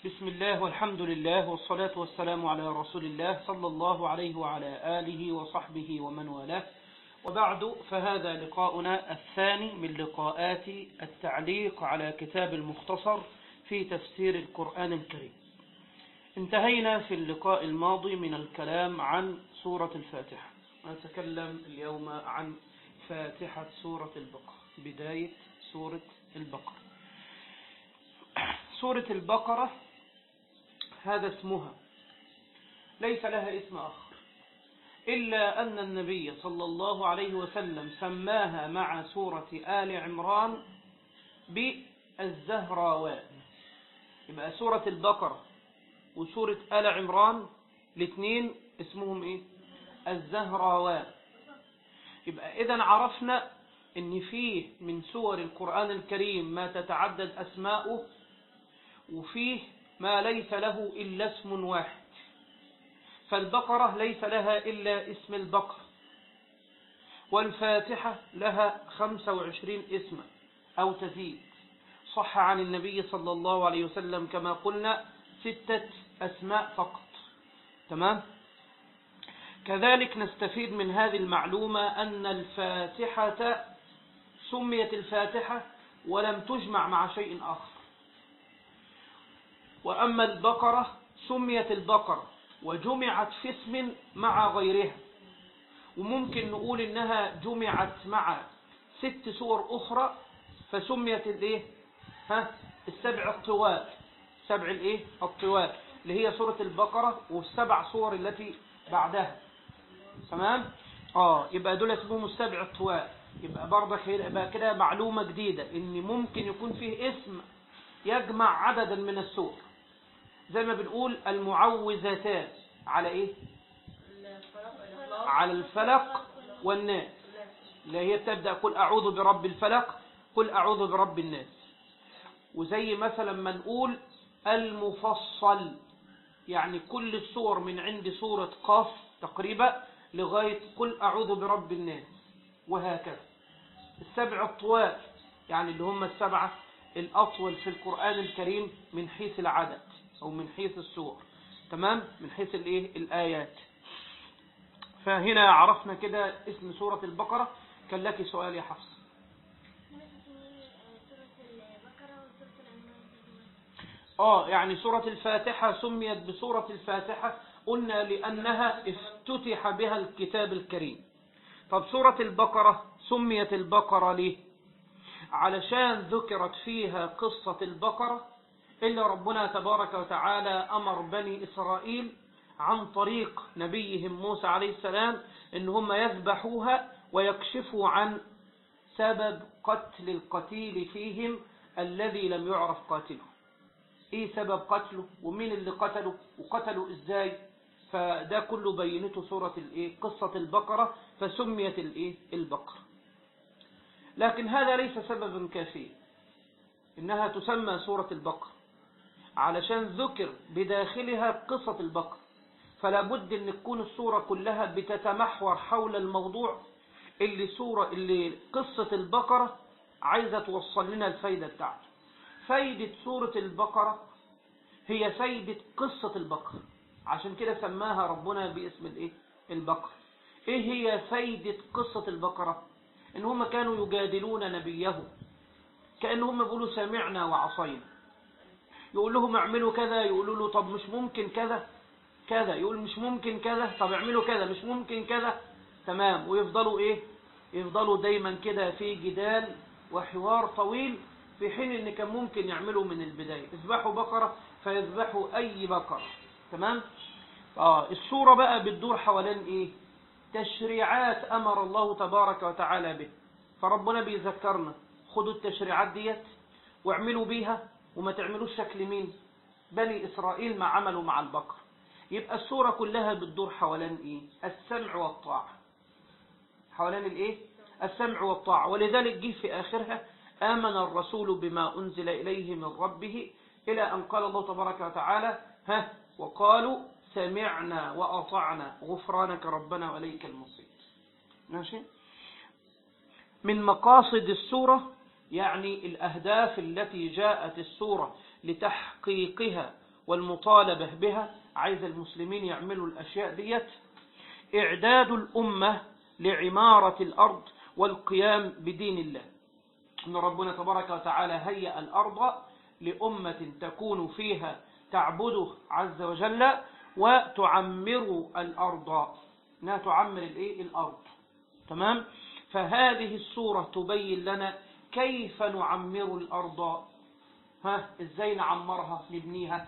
بسم الله والحمد لله والصلاة والسلام على رسول الله صلى الله عليه وعلى آله وصحبه ومن والاه وبعد فهذا لقاؤنا الثاني من لقاءات التعليق على كتاب المختصر في تفسير القرآن الكريم انتهينا في اللقاء الماضي من الكلام عن سورة الفاتحة نتكلم اليوم عن فاتحة سورة البقرة بداية سورة البقرة سورة البقرة هذا اسمها ليس لها اسم آخر إلا أن النبي صلى الله عليه وسلم سماها مع سورة آل عمران بالزهراوان يبقى سورة البقرة وسورة آل عمران الاثنين اسمهم ايه الزهراوان يبقى إذا عرفنا ان فيه من سور القرآن الكريم ما تتعدد أسماؤه وفيه ما ليس له إلا اسم واحد فالبقرة ليس لها إلا اسم البقرة والفاتحة لها 25 اسما أو تزيد صح عن النبي صلى الله عليه وسلم كما قلنا ستة أسماء فقط تمام كذلك نستفيد من هذه المعلومة أن الفاتحة سميت الفاتحة ولم تجمع مع شيء آخر وأما البقرة سميت البقرة وجمعت في اسم مع غيرها وممكن نقول إنها جمعت مع ست سور أخرى فسميت الايه ها السبع الطوال سبع الايه الطوال اللي هي سورة البقرة والسبع صور التي بعدها تمام اه يبقى دول اسمهم السبع الطوال يبقى برضك يبقى كده معلومة جديدة ان ممكن يكون فيه اسم يجمع عددا من السور زي ما بنقول المعوذتان على ايه على الفلق والناس اللي هي بتبدأ قل اعوذ برب الفلق قل اعوذ برب الناس وزي مثلا ما نقول المفصل يعني كل السور من عند سورة قاف تقريبا لغاية قل أعوذ برب الناس وهكذا السبع الطوال يعني اللي هم السبعة الأطول في القرآن الكريم من حيث العدد أو من حيث السور تمام من حيث الإيه الآيات فهنا عرفنا كده اسم سورة البقرة كان لك سؤال يا حفص آه يعني سورة الفاتحة سميت بسورة الفاتحة قلنا لأنها افتتح بها الكتاب الكريم طب سورة البقرة سميت البقرة ليه علشان ذكرت فيها قصة البقرة إلا ربنا تبارك وتعالى أمر بني إسرائيل عن طريق نبيهم موسى عليه السلام إن هم يذبحوها ويكشفوا عن سبب قتل القتيل فيهم الذي لم يعرف قاتله ايه سبب قتله ومين اللي قتله وقتله ازاي فده كله بينته سورة الايه قصة البقرة فسميت الايه البقرة لكن هذا ليس سببا كافيا انها تسمى سورة البقرة علشان ذكر بداخلها قصة البقرة فلا بد ان تكون السورة كلها بتتمحور حول الموضوع اللي سورة اللي قصة البقرة عايزة توصل لنا الفايدة بتاعته فايدة سورة البقرة هي فايدة قصة البقرة عشان كده سماها ربنا باسم الايه البقرة ايه هي فايدة قصة البقرة ان هم كانوا يجادلون نبيه كأن هم بيقولوا سمعنا وعصينا يقول لهم اعملوا كذا يقولوا له طب مش ممكن كذا كذا يقول مش ممكن كذا طب اعملوا كذا مش ممكن كذا تمام ويفضلوا ايه يفضلوا دايما كده في جدال وحوار طويل في حين ان كان ممكن يعملوا من البداية اذبحوا بقرة فيذبحوا اي بقرة تمام اه الصورة بقى بتدور حوالين ايه تشريعات امر الله تبارك وتعالى به فربنا بيذكرنا خدوا التشريعات ديت واعملوا بيها وما تعملوش شكل مين بني اسرائيل ما عملوا مع البقر يبقى الصورة كلها بتدور حوالين ايه السمع والطاعة حوالين الايه السمع والطاعة ولذلك جه في اخرها آمن الرسول بما أنزل إليه من ربه إلى أن قال الله تبارك وتعالى ها وقالوا سمعنا وأطعنا غفرانك ربنا وإليك المصير ماشي من مقاصد السورة يعني الأهداف التي جاءت السورة لتحقيقها والمطالبة بها عايز المسلمين يعملوا الأشياء ديت إعداد الأمة لعمارة الأرض والقيام بدين الله أن ربنا تبارك وتعالى هيأ الأرض لأمة تكون فيها تعبده عز وجل وتعمر الأرض انها تعمر الايه الأرض تمام فهذه السورة تبين لنا كيف نعمر الأرض ها ازاي نعمرها نبنيها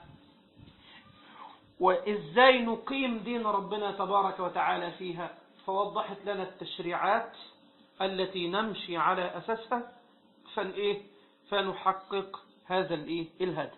وازاي نقيم دين ربنا تبارك وتعالى فيها فوضحت لنا التشريعات التي نمشي على أساسها فالايه فنحقق هذا الايه الهدف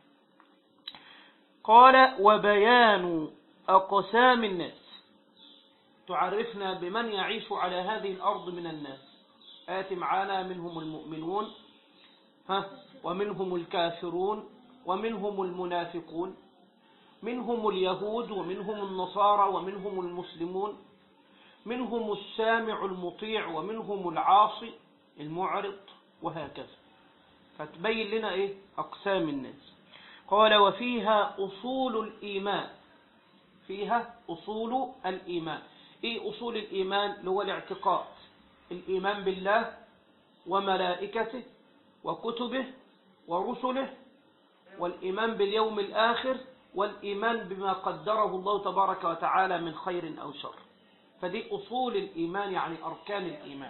قال وبيان أقسام الناس تعرفنا بمن يعيش على هذه الأرض من الناس آت معانا منهم المؤمنون ها ومنهم الكافرون ومنهم المنافقون منهم اليهود ومنهم النصارى ومنهم المسلمون منهم السامع المطيع ومنهم العاصي المعرض وهكذا فتبين لنا ايه اقسام الناس قال وفيها اصول الايمان فيها اصول الايمان ايه اصول الايمان اللي هو الاعتقاد الايمان بالله وملائكته وكتبه ورسله والايمان باليوم الاخر والايمان بما قدره الله تبارك وتعالى من خير او شر فدي اصول الايمان يعني اركان الايمان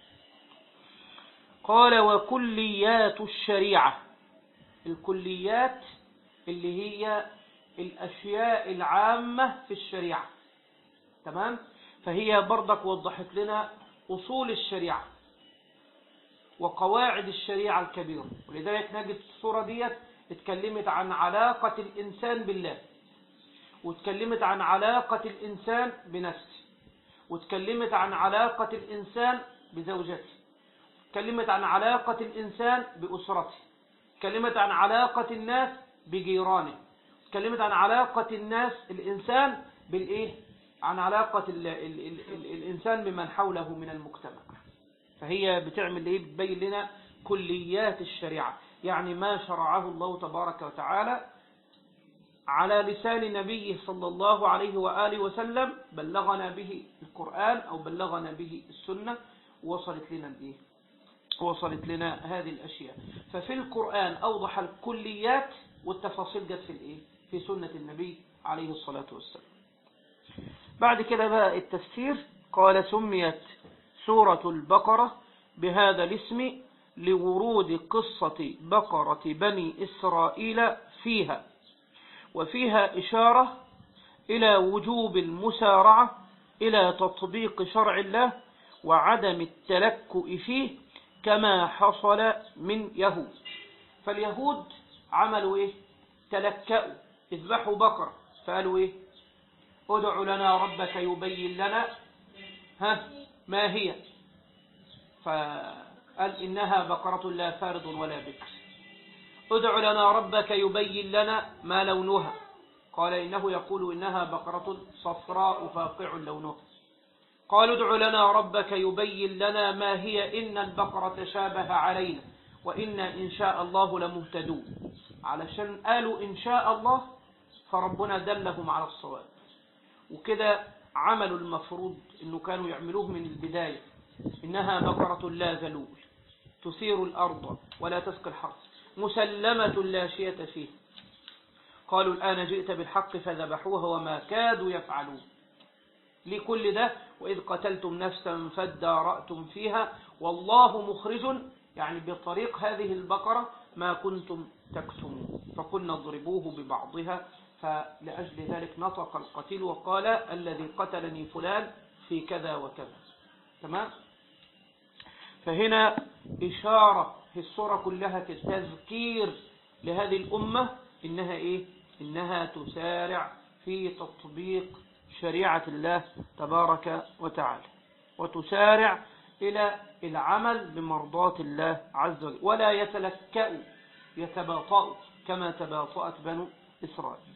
قال وكليات الشريعة الكليات اللي هي الأشياء العامة في الشريعة تمام فهي برضك وضحت لنا أصول الشريعة وقواعد الشريعة الكبيرة ولذلك نجد الصورة ديت اتكلمت عن علاقة الإنسان بالله واتكلمت عن علاقة الإنسان بنفسه واتكلمت عن علاقة الإنسان بزوجته اتكلمت عن علاقة الإنسان بأسرته اتكلمت عن علاقة الناس بجيرانه اتكلمت عن علاقة الناس الإنسان بالإيه عن علاقة ال ال ال ال الإنسان بمن حوله من المجتمع فهي بتعمل إيه بتبين لنا كليات الشريعة يعني ما شرعه الله تبارك وتعالى على لسان نبيه صلى الله عليه وآله وسلم بلغنا به القرآن أو بلغنا به السنة وصلت لنا الإيه وصلت لنا هذه الأشياء ففي القرآن أوضح الكليات والتفاصيل جت في الإيه في سنة النبي عليه الصلاة والسلام بعد كده بقى التفسير قال سميت سورة البقرة بهذا الاسم لورود قصة بقرة بني إسرائيل فيها وفيها إشارة إلى وجوب المسارعة إلى تطبيق شرع الله وعدم التلكؤ فيه كما حصل من يهود فاليهود عملوا ايه تلكأوا اذبحوا بقرة فقالوا ايه ادع لنا ربك يبين لنا ها ما هي فقال إنها بقرة لا فارض ولا بكر ادع لنا ربك يبين لنا ما لونها قال إنه يقول إنها بقرة صفراء فاقع لونها قالوا ادع لنا ربك يبين لنا ما هي إن البقرة تشابه علينا وإنا إن شاء الله لمهتدون علشان قالوا إن شاء الله فربنا دلهم على الصواب وكده عملوا المفروض إنه كانوا يعملوه من البداية إنها بقرة لا ذلول تثير الأرض ولا تسقي الحرث مسلمة لا شية فيه قالوا الآن جئت بالحق فذبحوها وما كادوا يفعلون لكل ده وإذ قتلتم نفسا فادارأتم فيها والله مخرج يعني بطريق هذه البقرة ما كنتم تكتمون فقلنا اضربوه ببعضها فلأجل ذلك نطق القتيل وقال الذي قتلني فلان في كذا وكذا تمام فهنا إشارة في الصورة كلها تذكير لهذه الأمة إنها إيه إنها تسارع في تطبيق شريعة الله تبارك وتعالى وتسارع إلى العمل بمرضاة الله عز وجل ولا يتلكأ يتباطأ كما تباطأت بنو إسرائيل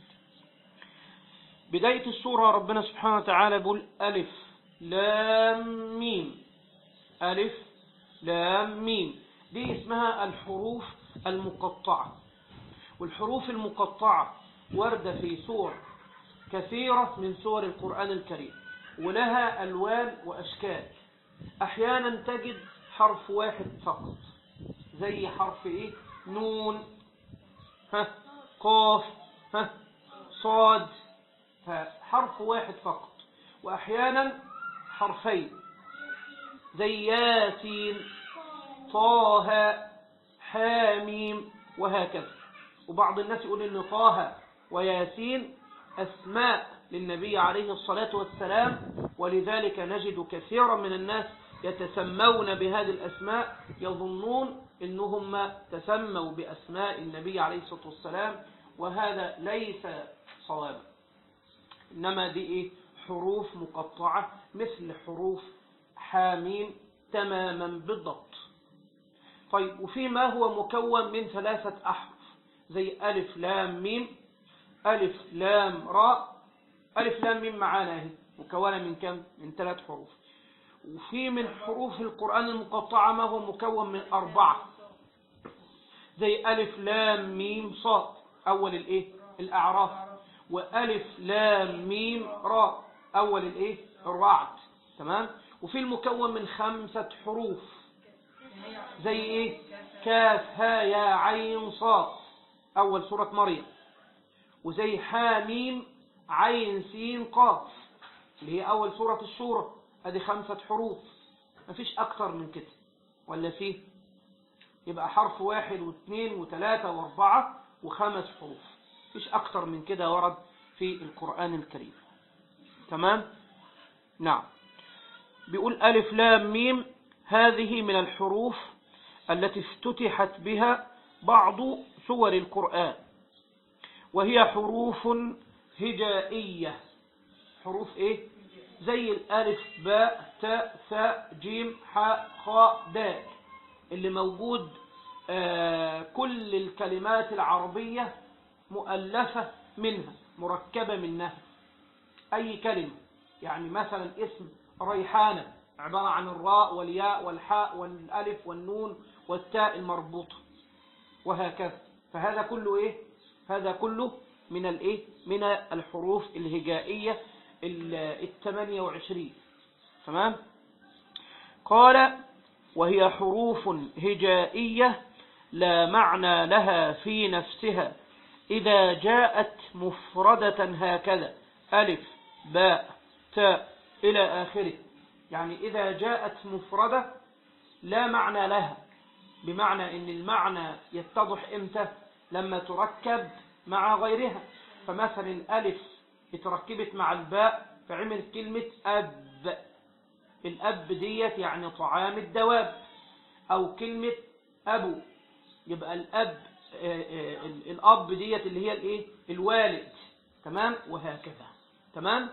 بداية السورة ربنا سبحانه وتعالى يقول ألف لام ميم ألف لام ميم دي اسمها الحروف المقطعة والحروف المقطعة وردة في سور كثيرة من سور القرآن الكريم ولها ألوان وأشكال أحيانا تجد حرف واحد فقط زي حرف إيه نون ها قاف ها صاد فحرف واحد فقط وأحيانا حرفين زي ياسين طه حاميم وهكذا وبعض الناس يقول إن طه وياسين أسماء للنبي عليه الصلاة والسلام ولذلك نجد كثيرا من الناس يتسمون بهذه الأسماء يظنون إنهم تسموا بأسماء النبي عليه الصلاة والسلام وهذا ليس صوابا إنما دي إيه حروف مقطعة مثل حروف حاميم تماما بالضبط طيب وفي ما هو مكون من ثلاثة أحرف زي ألف لام ميم ألف لام راء ألف لام ميم معانا اهي مكونة من كم؟ من ثلاث حروف وفي من حروف القرآن المقطعة ما هو مكون من أربعة زي ألف لام ميم صاد أول الإيه؟ الأعراف وألف لام ميم راء أول الإيه؟ الرعد تمام؟ وفي المكون من خمسة حروف زي إيه؟ كاف ها يا عين صاد أول سورة مريم وزي حاميم عين سين قاف اللي هي أول سورة الشورى ادي خمسة حروف مفيش أكتر من كده ولا فيه يبقى حرف واحد واثنين وثلاثة واربعة وخمس حروف مفيش أكتر من كده ورد في القرآن الكريم تمام نعم بيقول ألف لام ميم هذه من الحروف التي افتتحت بها بعض سور القرآن وهي حروف هجائية حروف ايه زي الالف باء تاء ثاء جيم حاء خاء دال اللي موجود آه كل الكلمات العربية مؤلفة منها مركبة منها اي كلمة يعني مثلا اسم ريحانة عبارة عن الراء والياء والحاء والالف والنون والتاء المربوطة وهكذا فهذا كله ايه هذا كله من الايه من الحروف الهجائية الثمانية وعشرين تمام قال وهي حروف هجائية لا معنى لها في نفسها إذا جاءت مفردة هكذا ألف باء تاء إلى آخره يعني إذا جاءت مفردة لا معنى لها بمعنى أن المعنى يتضح إمتى لما تركب مع غيرها فمثلا الألف اتركبت مع الباء فعمل كلمة أب الأب ديت يعني طعام الدواب أو كلمة أبو يبقى الأب الأب ديت اللي هي الإيه الوالد تمام وهكذا تمام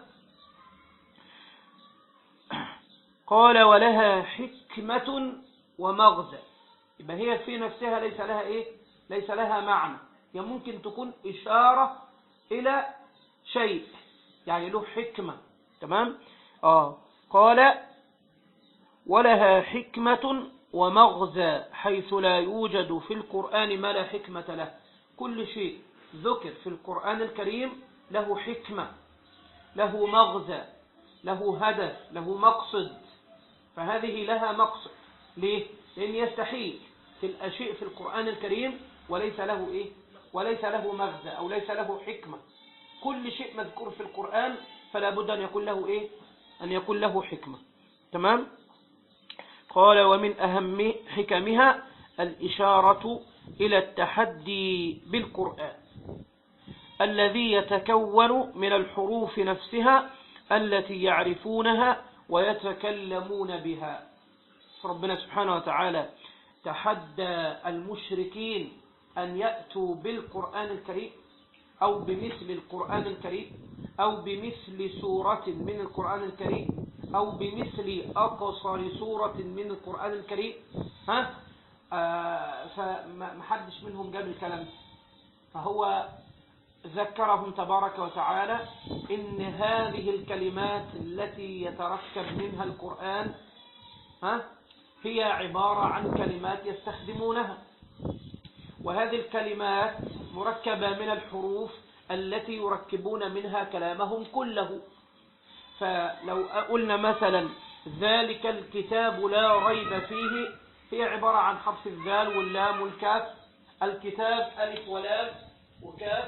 قال ولها حكمة ومغزى يبقى هي في نفسها ليس لها إيه ليس لها معنى هي ممكن تكون إشارة إلى شيء يعني له حكمة تمام آه قال ولها حكمة ومغزى حيث لا يوجد في القرآن ما لا حكمة له كل شيء ذكر في القرآن الكريم له حكمة له مغزى له هدف له مقصد فهذه لها مقصد ليه؟ لأن يستحيل في الأشياء في القرآن الكريم وليس له إيه؟ وليس له مغزى أو ليس له حكمة كل شيء مذكور في القرآن فلا بد أن يكون له إيه أن يكون له حكمة تمام قال ومن أهم حكمها الإشارة إلى التحدي بالقرآن الذي يتكون من الحروف نفسها التي يعرفونها ويتكلمون بها ربنا سبحانه وتعالى تحدى المشركين أن يأتوا بالقرآن الكريم أو بمثل القرآن الكريم أو بمثل سورة من القرآن الكريم أو بمثل أقصر سورة من القرآن الكريم ها آه فمحدش منهم جاب الكلام فهو ذكرهم تبارك وتعالى إن هذه الكلمات التي يتركب منها القرآن ها هي عبارة عن كلمات يستخدمونها وهذه الكلمات مركبة من الحروف التي يركبون منها كلامهم كله فلو قلنا مثلا ذلك الكتاب لا ريب فيه هي عبارة عن حرف الذال واللام والكاف الكتاب ألف ولام وكاف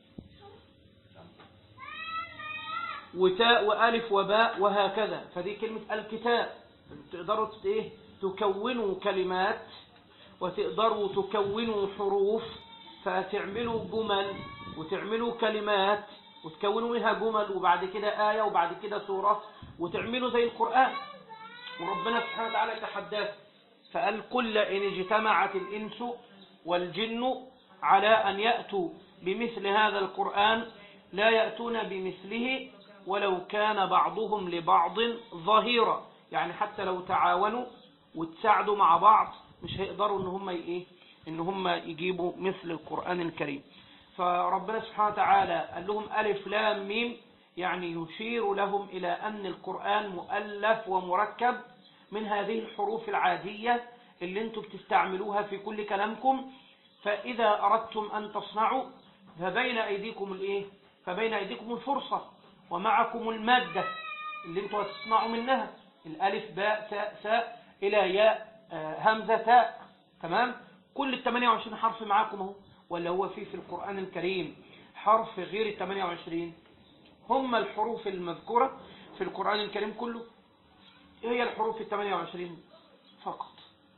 وتاء وألف وباء وهكذا فدي كلمة الكتاب تقدروا ايه تكونوا كلمات وتقدروا تكونوا حروف فتعملوا جمل وتعملوا كلمات وتكونوا منها جمل وبعد كده آية وبعد كده سورة وتعملوا زي القرآن وربنا سبحانه وتعالى يتحدث فقال كل إن اجتمعت الإنس والجن على أن يأتوا بمثل هذا القرآن لا يأتون بمثله ولو كان بعضهم لبعض ظهيرا يعني حتى لو تعاونوا وتساعدوا مع بعض مش هيقدروا ان هم ايه ان هم يجيبوا مثل القرآن الكريم فربنا سبحانه وتعالى قال لهم ألف لام ميم يعني يشير لهم إلى أن القرآن مؤلف ومركب من هذه الحروف العادية اللي انتم بتستعملوها في كل كلامكم فإذا أردتم أن تصنعوا فبين أيديكم الإيه؟ فبين أيديكم الفرصة ومعكم المادة اللي انتم هتصنعوا منها الألف باء تاء ساء إلى ياء همزة تاء تمام كل ال 28 حرف معاكم اهو ولا هو في في القرآن الكريم حرف غير ال 28 هم الحروف المذكورة في القرآن الكريم كله هي الحروف ال 28 فقط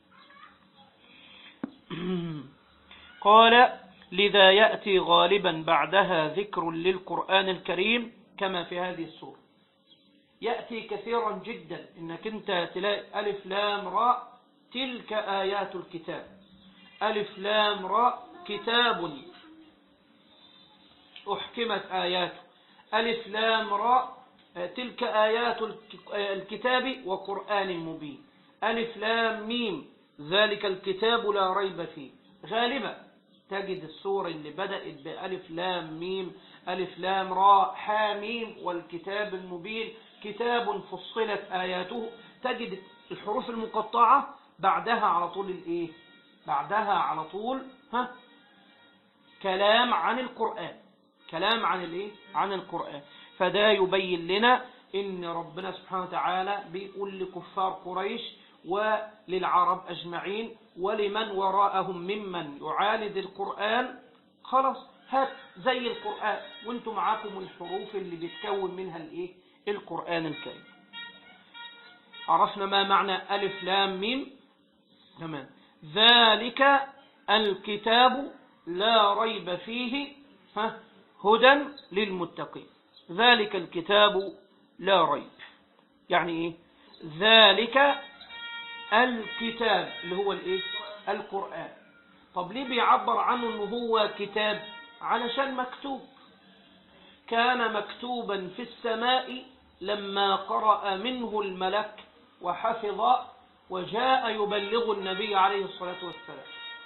قال لذا يأتي غالبا بعدها ذكر للقرآن الكريم كما في هذه السورة يأتي كثيرا جدا إنك أنت تلاقي ألف لام راء تلك آيات الكتاب ألف لام راء كتاب أحكمت آياته ألف لام راء تلك آيات الكتاب وقرآن مبين ألف لام ميم ذلك الكتاب لا ريب فيه غالبا تجد السور اللي بدأت بألف لام ميم ألف لام راء حاميم والكتاب المبين كتاب فصلت آياته تجد الحروف المقطعة بعدها على طول الايه بعدها على طول ها كلام عن القرآن كلام عن الايه عن القرآن فده يبين لنا ان ربنا سبحانه وتعالى بيقول لكفار قريش وللعرب اجمعين ولمن وراءهم ممن يعاند القرآن خلاص هات زي القرآن وانتم معاكم الحروف اللي بتكون منها الايه القرآن الكريم عرفنا ما معنى ألف لام ميم تمام ذلك الكتاب لا ريب فيه ها هدى للمتقين ذلك الكتاب لا ريب يعني ايه ذلك الكتاب اللي هو الايه القرآن طب ليه بيعبر عنه انه هو كتاب علشان مكتوب كان مكتوبا في السماء لما قرأ منه الملك وحفظ وجاء يبلغ النبي عليه الصلاة والسلام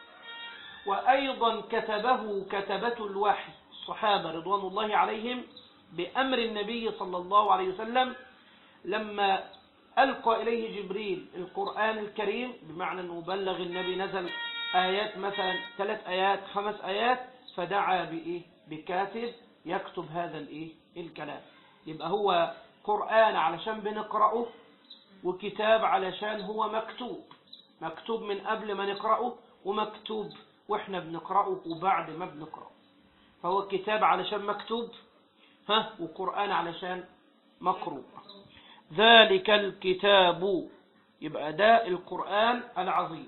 وأيضا كتبه كتبة الوحي الصحابة رضوان الله عليهم بأمر النبي صلى الله عليه وسلم لما ألقى إليه جبريل القرآن الكريم بمعنى أنه بلغ النبي نزل آيات مثلا ثلاث آيات خمس آيات فدعا بإيه بكاتب يكتب هذا الإيه الكلام يبقى هو قرآن علشان بنقرأه وكتاب علشان هو مكتوب مكتوب من قبل ما نقرأه ومكتوب واحنا بنقرأه وبعد ما بنقرأه فهو كتاب علشان مكتوب ها وقرآن علشان مقروء ذلك الكتاب يبقى ده القرآن العظيم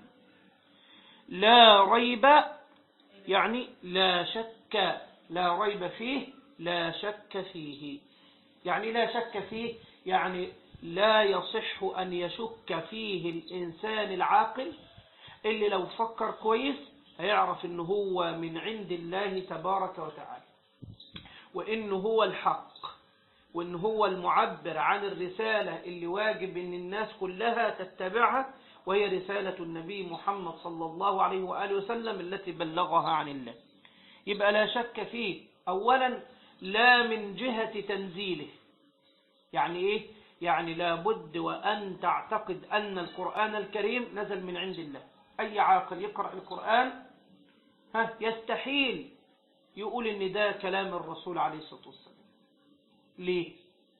لا ريب يعني لا شك لا ريب فيه لا شك فيه يعني لا شك فيه يعني لا يصح أن يشك فيه الإنسان العاقل اللي لو فكر كويس هيعرف إنه هو من عند الله تبارك وتعالى وإنه هو الحق وإنه هو المعبر عن الرسالة اللي واجب إن الناس كلها تتبعها وهي رسالة النبي محمد صلى الله عليه وآله وسلم التي بلغها عن الله يبقى لا شك فيه أولا لا من جهة تنزيله يعني إيه يعني لابد وأن تعتقد أن القرآن الكريم نزل من عند الله أي عاقل يقرأ القرآن ها يستحيل يقول ان ده كلام الرسول عليه الصلاة والسلام ليه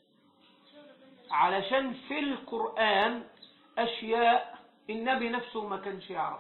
علشان في القرآن أشياء النبي نفسه ما كانش يعرف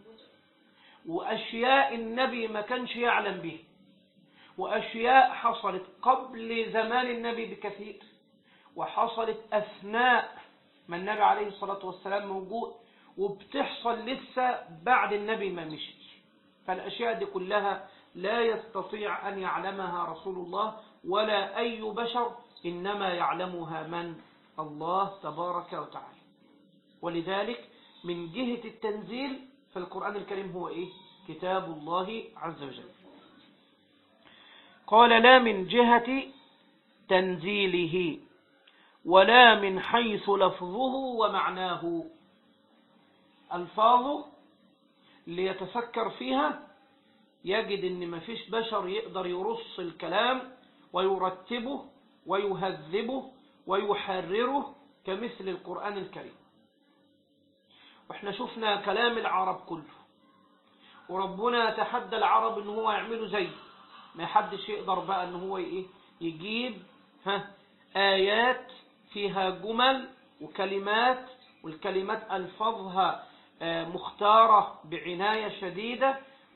وأشياء النبي ما كانش يعلم به وأشياء حصلت قبل زمان النبي بكثير وحصلت أثناء ما النبي عليه الصلاة والسلام موجود وبتحصل لسه بعد النبي ما مشي فالأشياء دي كلها لا يستطيع أن يعلمها رسول الله ولا أي بشر إنما يعلمها من الله تبارك وتعالى ولذلك من جهة التنزيل فالقرآن الكريم هو إيه كتاب الله عز وجل قال لا من جهة تنزيله ولا من حيث لفظه ومعناه ألفاظه ليتفكر فيها يجد ان مفيش بشر يقدر يرص الكلام ويرتبه ويهذبه ويحرره كمثل القرآن الكريم واحنا شفنا كلام العرب كله وربنا تحدى العرب ان هو يعمله زي ما حدش يقدر بقى ان هو ايه يجيب ها آيات فيها جمل وكلمات والكلمات ألفظها مختارة بعناية شديدة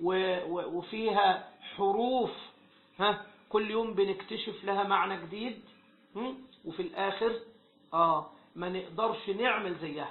وفيها حروف ها كل يوم بنكتشف لها معنى جديد وفي الآخر آه ما نقدرش نعمل زيها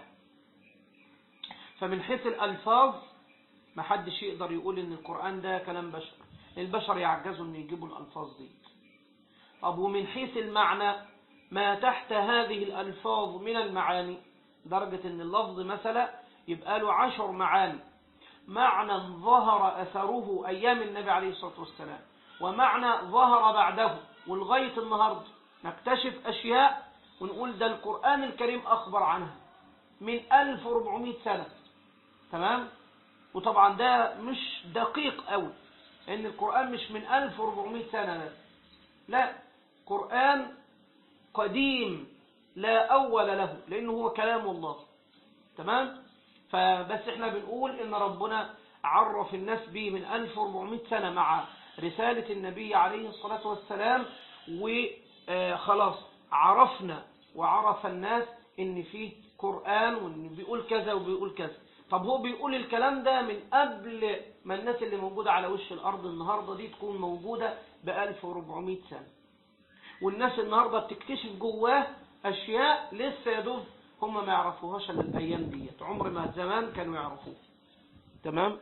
فمن حيث الألفاظ ما حدش يقدر يقول ان القرآن ده كلام بشر البشر يعجزوا ان يجيبوا الألفاظ دي طب ومن حيث المعنى ما تحت هذه الألفاظ من المعاني درجة ان اللفظ مثلا يبقى له عشر معاني معنى ظهر أثره أيام النبي عليه الصلاة والسلام ومعنى ظهر بعده ولغاية النهاردة نكتشف أشياء ونقول ده القرآن الكريم أخبر عنها من 1400 سنة تمام وطبعا ده مش دقيق قوي لأن القرآن مش من 1400 سنة بس لا قرآن قديم لا أول له لأنه هو كلام الله تمام فبس احنا بنقول ان ربنا عرف الناس به من 1400 سنة مع رسالة النبي عليه الصلاة والسلام وخلاص عرفنا وعرف الناس ان فيه قرآن وان بيقول كذا وبيقول كذا طب هو بيقول الكلام ده من قبل ما الناس اللي موجودة على وش الأرض النهاردة دي تكون موجودة ب 1400 سنة والناس النهاردة بتكتشف جواه أشياء لسه يدوب هم ما يعرفوهاش الا الايام ديت عمر ما زمان كانوا يعرفوه تمام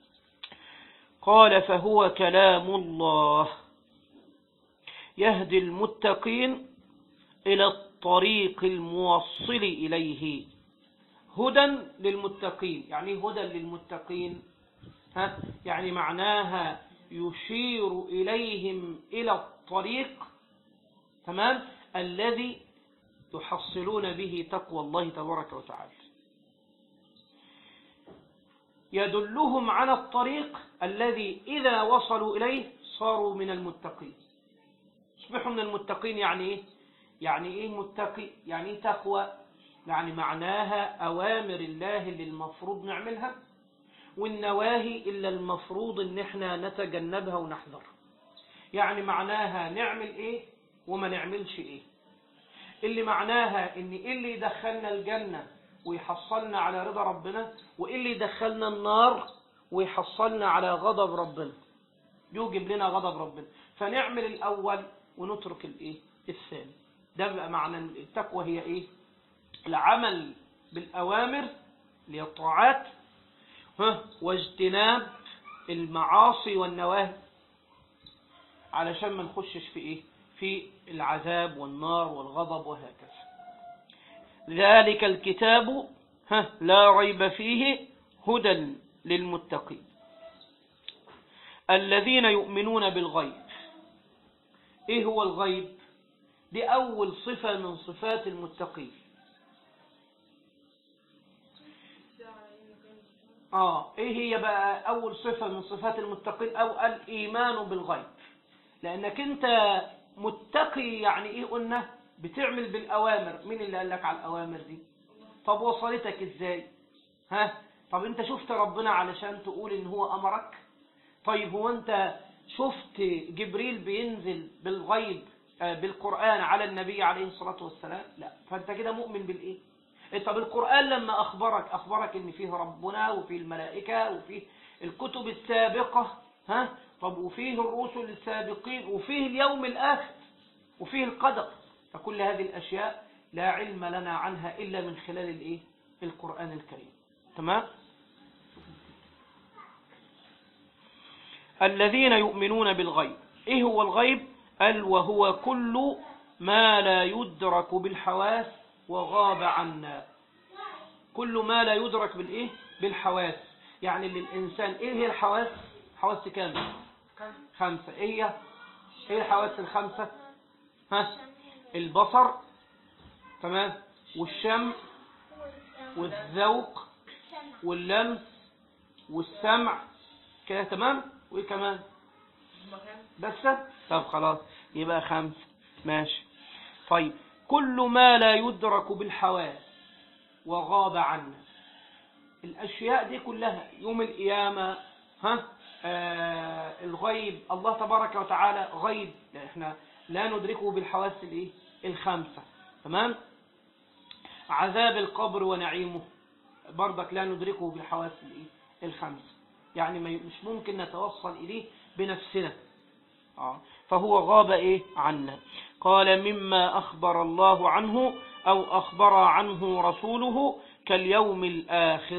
قال فهو كلام الله يهدي المتقين الى الطريق الموصل اليه هدى للمتقين يعني هدى للمتقين ها يعني معناها يشير اليهم الى الطريق تمام الذي يحصلون به تقوى الله تبارك وتعالى يدلهم على الطريق الذي إذا وصلوا إليه صاروا من المتقين اصبحوا من المتقين يعني إيه؟ يعني إيه متقي؟ يعني إيه تقوى؟ يعني معناها أوامر الله اللي المفروض نعملها والنواهي إلا المفروض إن احنا نتجنبها ونحذرها يعني معناها نعمل إيه وما نعملش إيه اللي معناها ان ايه اللي يدخلنا الجنة ويحصلنا على رضا ربنا وايه اللي يدخلنا النار ويحصلنا على غضب ربنا يوجب لنا غضب ربنا فنعمل الاول ونترك الايه الثاني ده بقى معنى التقوى هي ايه العمل بالاوامر اللي هي الطاعات واجتناب المعاصي والنواهي علشان ما نخشش في ايه في العذاب والنار والغضب وهكذا ذلك الكتاب ها لا ريب فيه هدى للمتقين الذين يؤمنون بالغيب ايه هو الغيب دي اول صفة من صفات المتقين اه ايه هي بقى اول صفة من صفات المتقين او الايمان بالغيب لانك انت متقي يعني ايه قلنا بتعمل بالاوامر مين اللي قال لك على الاوامر دي طب وصلتك ازاي ها طب انت شفت ربنا علشان تقول ان هو امرك طيب هو انت شفت جبريل بينزل بالغيب آه، بالقرآن على النبي عليه الصلاة والسلام لا فأنت كده مؤمن بالإيه طب القرآن لما أخبرك أخبرك إن فيه ربنا وفيه الملائكة وفيه الكتب السابقة ها طب وفيه الرسل السابقين وفيه اليوم الآخر وفيه القدر فكل هذه الأشياء لا علم لنا عنها إلا من خلال الإيه القرآن الكريم تمام الذين يؤمنون بالغيب إيه هو الغيب قال وهو كل ما لا يدرك بالحواس وغاب عنا كل ما لا يدرك بالإيه بالحواس يعني للإنسان إيه هي الحواس حواس كام خمسة إيه هي إيه الحواس الخمسة ها البصر تمام والشم والذوق واللمس والسمع كده تمام وايه كمان بس طب خلاص يبقى خمس ماشي طيب كل ما لا يدرك بالحواس وغاب عنا الأشياء دي كلها يوم القيامة ها آه الغيب الله تبارك وتعالى غيب احنا لا ندركه بالحواس الايه الخمسة تمام عذاب القبر ونعيمه برضك لا ندركه بالحواس الايه الخمسة يعني مش ممكن نتوصل إليه بنفسنا آه. فهو غاب إيه عنا قال مما أخبر الله عنه أو أخبر عنه رسوله كاليوم الآخر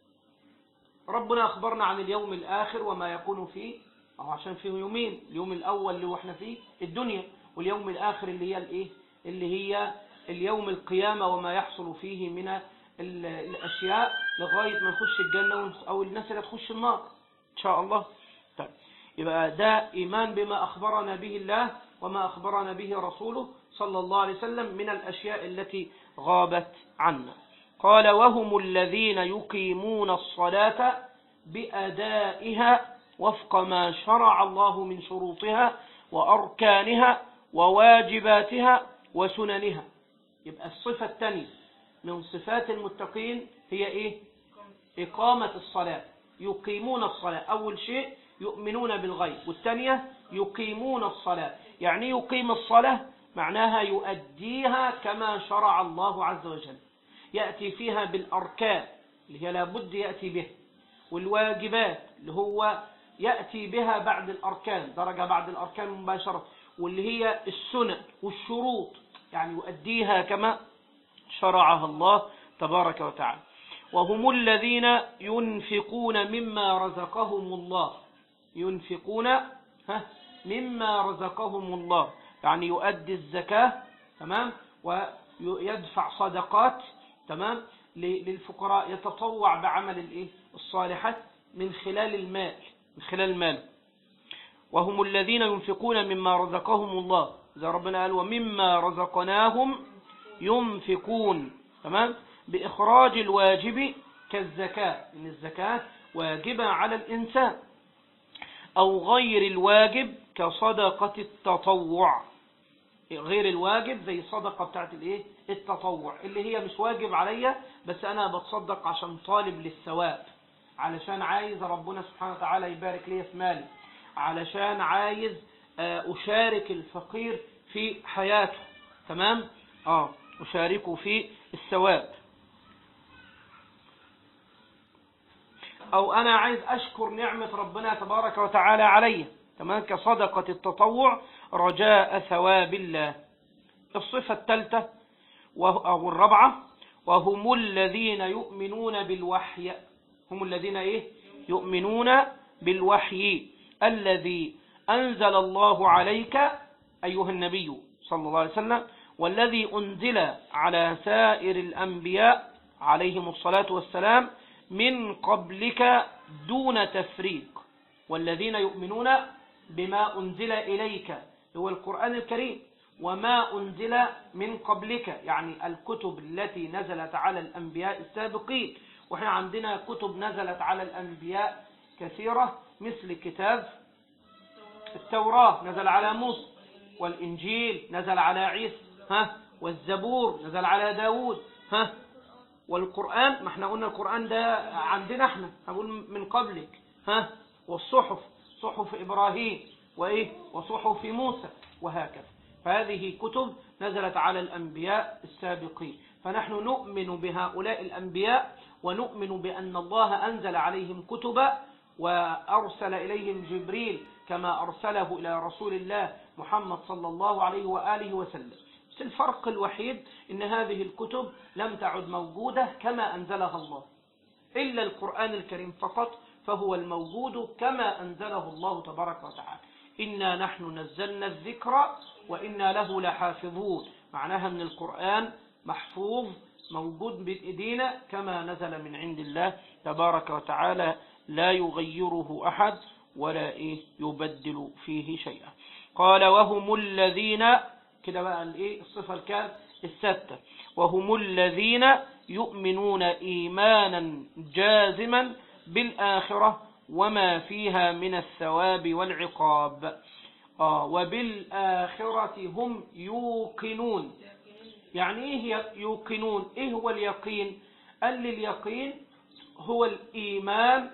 ربنا أخبرنا عن اليوم الآخر وما يكون فيه أو عشان فيه يومين اليوم الأول اللي احنا فيه الدنيا واليوم الآخر اللي هي الإيه اللي هي اليوم القيامة وما يحصل فيه من الأشياء لغاية ما نخش الجنة أو الناس اللي تخش النار إن شاء الله طيب يبقى ده إيمان بما أخبرنا به الله وما أخبرنا به رسوله صلى الله عليه وسلم من الأشياء التي غابت عنا قال وهم الذين يقيمون الصلاة بأدائها وفق ما شرع الله من شروطها وأركانها وواجباتها وسننها يبقى الصفة الثانية من صفات المتقين هي إيه إقامة الصلاة يقيمون الصلاة أول شيء يؤمنون بالغيب والثانية يقيمون الصلاة يعني يقيم الصلاة معناها يؤديها كما شرع الله عز وجل يأتي فيها بالأركان اللي هي لابد يأتي به والواجبات اللي هو يأتي بها بعد الأركان درجة بعد الأركان مباشرة واللي هي السنن والشروط يعني يؤديها كما شرعها الله تبارك وتعالى وهم الذين ينفقون مما رزقهم الله ينفقون ها مما رزقهم الله يعني يؤدي الزكاة تمام ويدفع صدقات تمام للفقراء يتطوع بعمل الايه الصالحات من خلال المال من خلال المال وهم الذين ينفقون مما رزقهم الله إذا ربنا قال ومما رزقناهم ينفقون تمام بإخراج الواجب كالزكاة إن الزكاة واجبة على الإنسان أو غير الواجب كصدقة التطوع غير الواجب زي صدقة بتاعت الايه التطوع اللي هي مش واجب عليا بس انا بتصدق عشان طالب للثواب علشان عايز ربنا سبحانه وتعالى يبارك لي في مالي علشان عايز اشارك الفقير في حياته تمام اه اشاركه في الثواب او انا عايز اشكر نعمة ربنا تبارك وتعالى علي تمام كصدقة التطوع رجاء ثواب الله الصفة الثالثة أو الرابعة وهم الذين يؤمنون بالوحي هم الذين إيه يؤمنون بالوحي الذي أنزل الله عليك أيها النبي صلى الله عليه وسلم والذي أنزل على سائر الأنبياء عليهم الصلاة والسلام من قبلك دون تفريق والذين يؤمنون بما أنزل إليك هو القرآن الكريم وما أنزل من قبلك يعني الكتب التي نزلت على الأنبياء السابقين وإحنا عندنا كتب نزلت على الأنبياء كثيرة مثل كتاب التوراة نزل على موسى والإنجيل نزل على عيسى ها والزبور نزل على داود ها والقرآن ما احنا قلنا القرآن ده عندنا احنا هقول من قبلك ها والصحف صحف إبراهيم وإيه وصحف موسى وهكذا فهذه كتب نزلت على الأنبياء السابقين فنحن نؤمن بهؤلاء الأنبياء ونؤمن بأن الله أنزل عليهم كتبا وأرسل إليهم جبريل كما أرسله إلى رسول الله محمد صلى الله عليه وآله وسلم الفرق الوحيد إن هذه الكتب لم تعد موجودة كما أنزلها الله إلا القرآن الكريم فقط فهو الموجود كما أنزله الله تبارك وتعالى إنا نحن نزلنا الذكر وإنا له لحافظون معناها من القرآن محفوظ موجود بإيدينا كما نزل من عند الله تبارك وتعالى لا يغيره أحد ولا إيه يبدل فيه شيئا قال وهم الذين كده بقى الإيه الصفة الكام الستة وهم الذين يؤمنون إيمانا جازما بالآخرة وما فيها من الثواب والعقاب آه وبالآخرة هم يوقنون يعني إيه يوقنون إيه هو اليقين قال اليقين هو الإيمان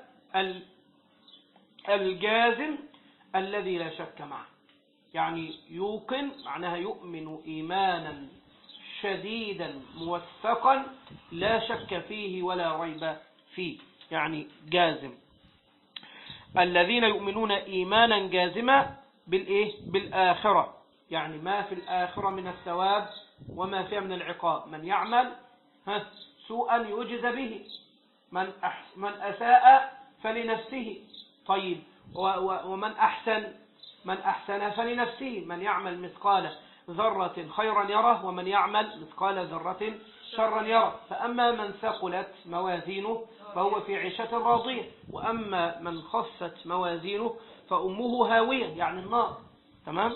الجازم الذي لا شك معه يعني يوقن معناها يؤمن إيمانا شديدا موثقا لا شك فيه ولا ريب فيه يعني جازم الذين يؤمنون إيمانا جازما بالإيه؟ بالآخرة يعني ما في الآخرة من الثواب وما فيها من العقاب من يعمل ها سوءا يجز به من, أحس من أساء فلنفسه طيب ومن أحسن من أحسن فلنفسه من يعمل مثقال ذرة خيرا يره ومن يعمل مثقال ذرة شرا يره فأما من ثقلت موازينه فهو في عيشة راضية وأما من خفت موازينه فأمه هاوية يعني النار تمام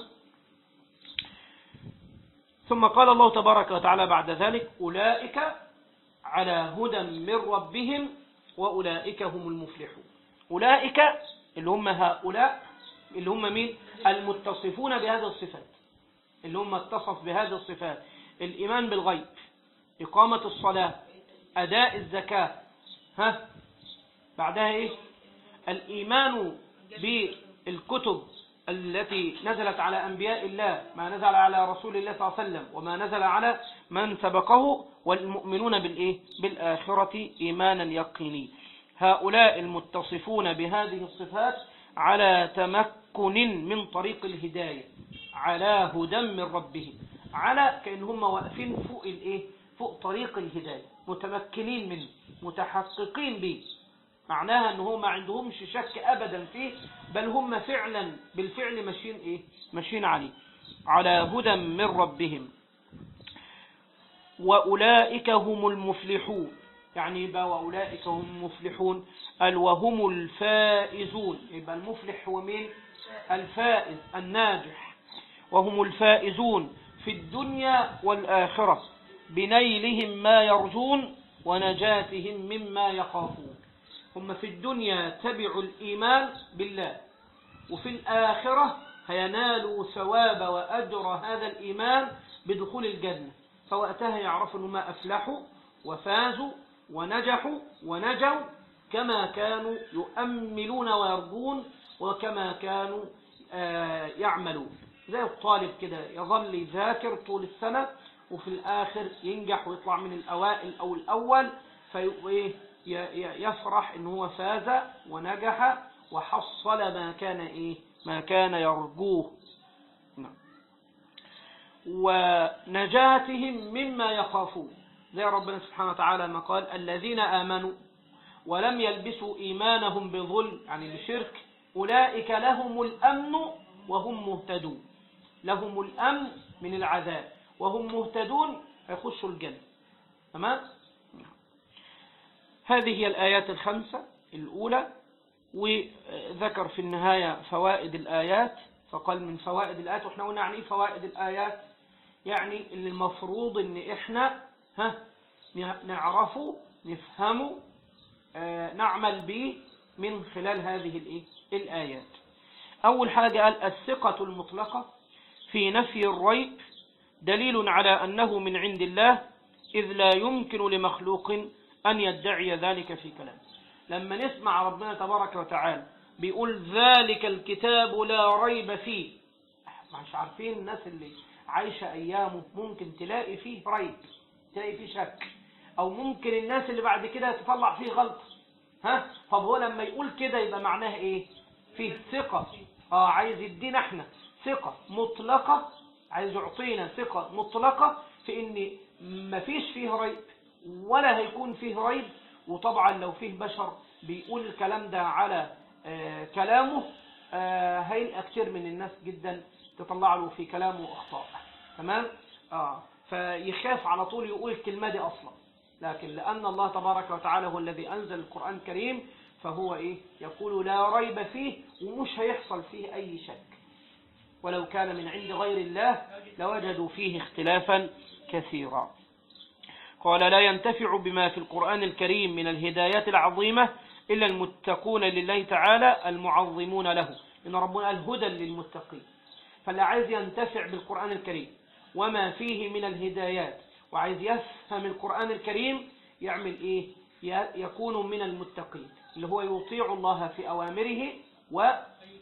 ثم قال الله تبارك وتعالى بعد ذلك أولئك على هدى من ربهم وأولئك هم المفلحون أولئك اللي هم هؤلاء اللي هم مين المتصفون بهذه الصفات اللي هم اتصف بهذه الصفات الإيمان بالغيب إقامة الصلاة أداء الزكاة ها بعدها إيه الإيمان بالكتب التي نزلت على أنبياء الله ما نزل على رسول الله صلى الله عليه وسلم وما نزل على من سبقه والمؤمنون بالإيه بالآخرة إيمانا يقيني هؤلاء المتصفون بهذه الصفات على تمكن من طريق الهداية على هدى من ربهم على كأن هم واقفين فوق الإيه فوق طريق الهداية متمكنين منه متحققين به معناها ان هم ما عندهمش شك ابدا فيه بل هم فعلا بالفعل ماشيين ايه ماشيين عليه على هدى من ربهم واولئك هم المفلحون يعني يبقى واولئك هم المفلحون قال وهم الفائزون يبقى المفلح هو مين الفائز الناجح وهم الفائزون في الدنيا والآخرة بنيلهم ما يرجون ونجاتهم مما يخافون هم في الدنيا تبعوا الإيمان بالله وفي الآخرة هينالوا ثواب وأجر هذا الإيمان بدخول الجنة فوقتها يعرفوا ما أفلحوا وفازوا ونجحوا ونجوا كما كانوا يؤملون ويرجون وكما كانوا يعملون زي الطالب كده يظل يذاكر طول السنة وفي الآخر ينجح ويطلع من الأوائل أو الأول فيفرح إن هو فاز ونجح وحصل ما كان إيه ما كان يرجوه نعم. ونجاتهم مما يخافون زي ربنا سبحانه وتعالى ما قال الذين آمنوا ولم يلبسوا إيمانهم بظلم يعني بشرك أولئك لهم الأمن وهم مهتدون لهم الأمن من العذاب وهم مهتدون يخشوا الجنة تمام هذه هي الآيات الخمسة الأولى وذكر في النهاية فوائد الآيات فقال من فوائد الآيات وإحنا قلنا يعني فوائد الآيات يعني اللي المفروض إن إحنا ها نعرفه نفهمه آه نعمل به من خلال هذه الإيه؟ الآيات أول حاجة قال الثقة المطلقة في نفي الريب دليل على أنه من عند الله إذ لا يمكن لمخلوق أن يدعي ذلك في كلامه لما نسمع ربنا تبارك وتعالى بيقول ذلك الكتاب لا ريب فيه مش عارفين الناس اللي عايشة أيامه ممكن تلاقي فيه ريب تلاقي فيه شك أو ممكن الناس اللي بعد كده تطلع فيه غلط ها طب هو لما يقول كده يبقى معناه إيه فيه ثقة آه عايز يدينا احنا ثقة مطلقة عايز يعطينا ثقة مطلقة في ان مفيش فيه ريب ولا هيكون فيه ريب وطبعا لو فيه بشر بيقول الكلام ده على آه كلامه آه هيلقى كتير من الناس جدا تطلع له في كلامه اخطاء تمام اه فيخاف على طول يقول الكلمة دي اصلا لكن لان الله تبارك وتعالى هو الذي انزل القرآن الكريم فهو ايه يقول لا ريب فيه ومش هيحصل فيه اي شك ولو كان من عند غير الله لوجدوا فيه اختلافا كثيرا قال لا ينتفع بما في القرآن الكريم من الهدايات العظيمة إلا المتقون لله تعالى المعظمون له إن ربنا قال هدى للمتقين فاللي عايز ينتفع بالقرآن الكريم وما فيه من الهدايات وعايز يفهم القرآن الكريم يعمل إيه يكون من المتقين اللي هو يطيع الله في أوامره و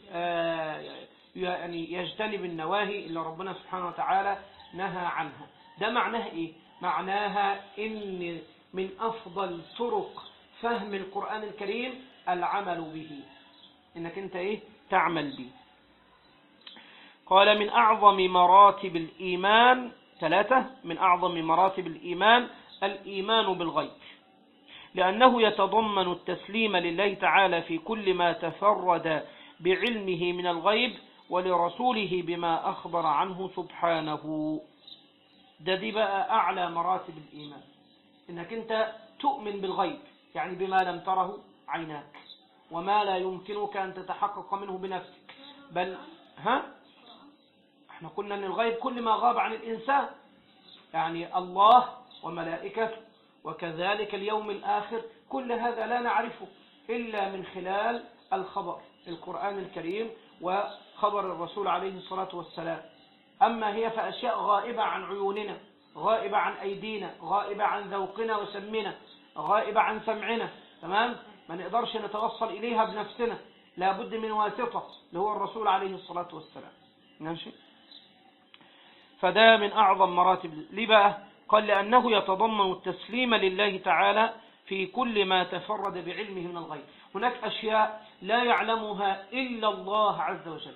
يعني يجتنب النواهي اللي ربنا سبحانه وتعالى نهى عنها ده معناه ايه معناها ان من افضل طرق فهم القرآن الكريم العمل به انك انت ايه تعمل به قال من اعظم مراتب الايمان ثلاثة من اعظم مراتب الايمان الايمان بالغيب لانه يتضمن التسليم لله تعالى في كل ما تفرد بعلمه من الغيب ولرسوله بما أخبر عنه سبحانه ده دي بقى أعلى مراتب الإيمان إنك أنت تؤمن بالغيب يعني بما لم تره عيناك وما لا يمكنك أن تتحقق منه بنفسك بل ها احنا قلنا أن الغيب كل ما غاب عن الإنسان يعني الله وملائكته وكذلك اليوم الآخر كل هذا لا نعرفه إلا من خلال الخبر القرآن الكريم وخبر الرسول عليه الصلاة والسلام أما هي فأشياء غائبة عن عيوننا غائبة عن أيدينا غائبة عن ذوقنا وسمنا غائبة عن سمعنا تمام ما نقدرش نتوصل إليها بنفسنا لابد من واسطة اللي هو الرسول عليه الصلاة والسلام ماشي فده من أعظم مراتب ليه بقى قال لأنه يتضمن التسليم لله تعالى في كل ما تفرد بعلمه من الغيب هناك أشياء لا يعلمها إلا الله عز وجل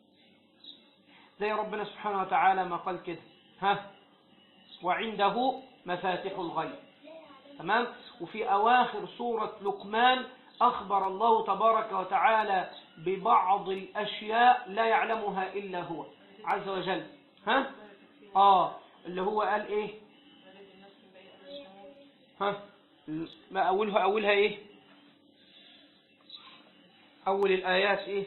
زي ربنا سبحانه وتعالى ما قال كده ها وعنده مفاتح الغيب تمام وفي أواخر سورة لقمان أخبر الله تبارك وتعالى ببعض الأشياء لا يعلمها إلا هو عز وجل ها آه اللي هو قال إيه ها ما أولها أولها إيه أول الآيات إيه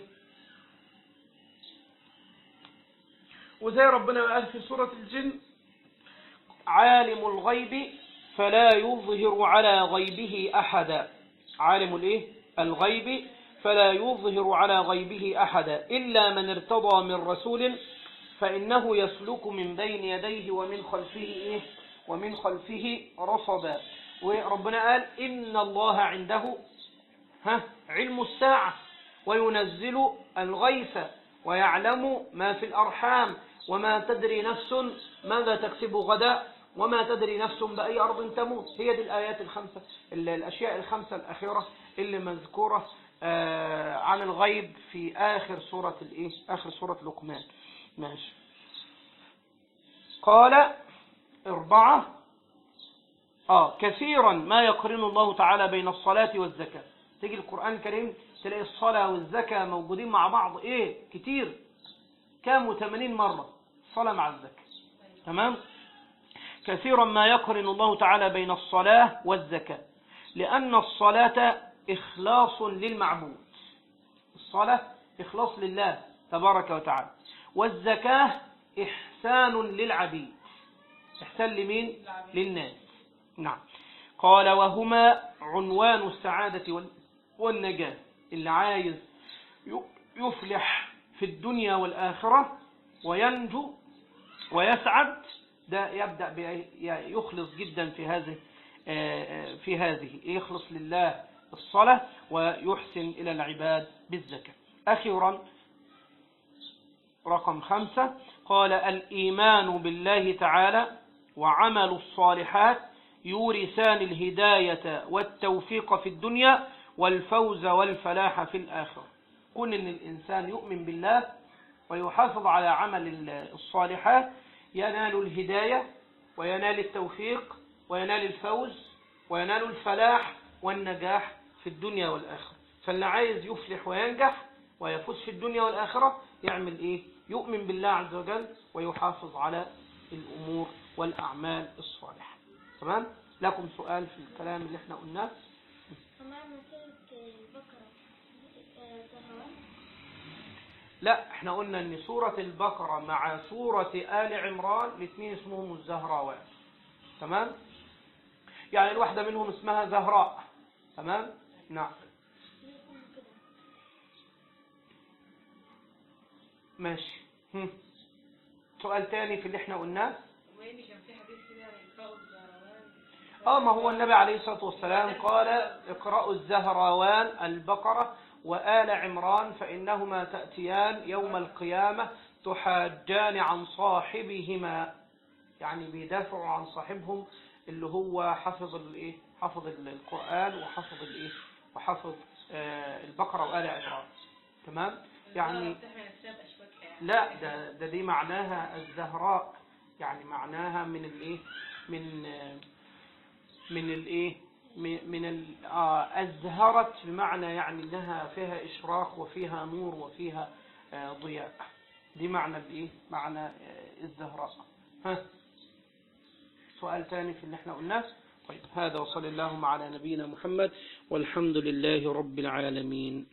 وزي ربنا قال في سورة الجن عالم الغيب فلا يظهر على غيبه أحدا عالم الإيه الغيب فلا يظهر على غيبه أحدا إلا من ارتضى من رسول فإنه يسلك من بين يديه ومن خلفه إيه ومن خلفه رصدا وربنا قال إن الله عنده ها علم الساعة وينزل الغيث ويعلم ما في الأرحام وما تدري نفس ماذا تكسب غدا وما تدري نفس بأي أرض تموت هي دي الآيات الخمسة الأشياء الخمسة الأخيرة اللي مذكورة عن الغيب في آخر سورة الإيه آخر سورة لقمان ماشي قال أربعة آه كثيرا ما يقرن الله تعالى بين الصلاة والزكاة تيجي القرآن الكريم تلاقي الصلاة والزكاة موجودين مع بعض إيه كتير كام وثمانين مرة الصلاة مع الزكاة تمام كثيرا ما يقرن الله تعالى بين الصلاة والزكاة لأن الصلاة إخلاص للمعبود الصلاة إخلاص لله تبارك وتعالى والزكاة إحسان للعبيد إحسان لمين للناس نعم قال وهما عنوان السعادة والنجاة اللي عايز يفلح في الدنيا والآخرة وينجو ويسعد ده يبدأ يخلص جدا في هذه في هذه يخلص لله الصلاة ويحسن إلى العباد بالزكاة أخيرا رقم خمسة قال الإيمان بالله تعالى وعمل الصالحات يورثان الهداية والتوفيق في الدنيا والفوز والفلاح في الآخرة كون أن الإنسان يؤمن بالله ويحافظ على عمل الصالحات ينال الهداية وينال التوفيق وينال الفوز وينال الفلاح والنجاح في الدنيا والآخرة فاللي عايز يفلح وينجح ويفوز في الدنيا والآخرة يعمل إيه يؤمن بالله عز وجل ويحافظ على الأمور والأعمال الصالحة تمام لكم سؤال في الكلام اللي احنا قلناه ومعنى سورة البقرة آه، زهران لا احنا قلنا ان سورة البقرة مع سورة آل عمران الاثنين اسمهم الزهراوان تمام يعني الواحدة منهم اسمها زهراء تمام نعم ليه يكون كده ماشي هم. سؤال تاني في اللي احنا قلناه وما إن كان في حديث كده يقرأوا الزهروان اه ما هو النبي عليه الصلاة والسلام قال اقرأوا الزهراوان البقرة وآل عمران فإنهما تأتيان يوم القيامة تحاجان عن صاحبهما يعني بيدافعوا عن صاحبهم اللي هو حفظ الايه حفظ القرآن وحفظ الايه وحفظ آه البقرة وآل عمران تمام يعني تحمل السبب أشبكها يعني لا ده, ده دي معناها الزهراء يعني معناها من الايه من آه، من الايه م- من ال- آه، ازهرت بمعنى يعني انها فيها اشراق وفيها نور وفيها آه، ضياء دي معنى الايه معنى آه، الزهراء ها سؤال ثاني في اللي احنا قلناه طيب هذا وصلى اللهم على نبينا محمد والحمد لله رب العالمين